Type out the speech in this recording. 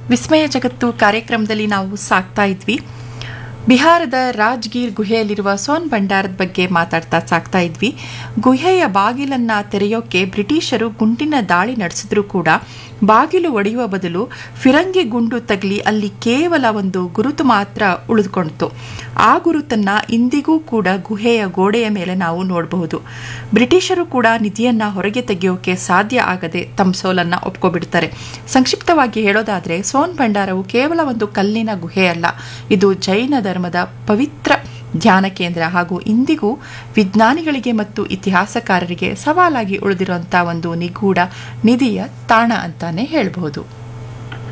ವಿಸ್ಮಯ ಜಗತ್ತು ಕಾರ್ಯಕ್ರಮದಲ್ಲಿ ನಾವು ಸಾಕ್ತಾ ಇದ್ವಿ ಬಿಹಾರದ ರಾಜ್ಗೀರ್ ಗುಹೆಯಲ್ಲಿರುವ ಸೋನ್ ಭಂಡಾರದ ಬಗ್ಗೆ ಮಾತಾಡ್ತಾ ಸಾಕ್ತಾ ಇದ್ವಿ ಗುಹೆಯ ಬಾಗಿಲನ್ನ ತೆರೆಯೋಕೆ ಬ್ರಿಟಿಷರು ಗುಂಡಿನ ದಾಳಿ ನಡೆಸಿದ್ರು ಕೂಡ ಬಾಗಿಲು ಒಡೆಯುವ ಬದಲು ಫಿರಂಗಿ ಗುಂಡು ತಗಲಿ ಅಲ್ಲಿ ಕೇವಲ ಒಂದು ಗುರುತು ಮಾತ್ರ ಉಳಿದುಕೊಂಡಿತು ಆ ಗುರುತನ್ನ ಇಂದಿಗೂ ಕೂಡ ಗುಹೆಯ ಗೋಡೆಯ ಮೇಲೆ ನಾವು ನೋಡಬಹುದು ಬ್ರಿಟಿಷರು ಕೂಡ ನಿಧಿಯನ್ನ ಹೊರಗೆ ತೆಗೆಯೋಕೆ ಸಾಧ್ಯ ಆಗದೆ ತಮ್ಮ ಸೋಲನ್ನ ಒಪ್ಕೊಬಿಡ್ತಾರೆ ಸಂಕ್ಷಿಪ್ತವಾಗಿ ಹೇಳೋದಾದ್ರೆ ಸೋನ್ ಭಂಡಾರವು ಕೇವಲ ಒಂದು ಕಲ್ಲಿನ ಗುಹೆಯಲ್ಲ ಇದು ಜೈನ ಧರ್ಮದ ಪವಿತ್ರ ಧ್ಯಾನ ಕೇಂದ್ರ ಹಾಗೂ ಇಂದಿಗೂ ವಿಜ್ಞಾನಿಗಳಿಗೆ ಮತ್ತು ಇತಿಹಾಸಕಾರರಿಗೆ ಸವಾಲಾಗಿ ಉಳಿದಿರುವಂತಹ ಒಂದು ನಿಗೂಢ ನಿಧಿಯ ತಾಣ ಅಂತಾನೆ ಹೇಳಬಹುದು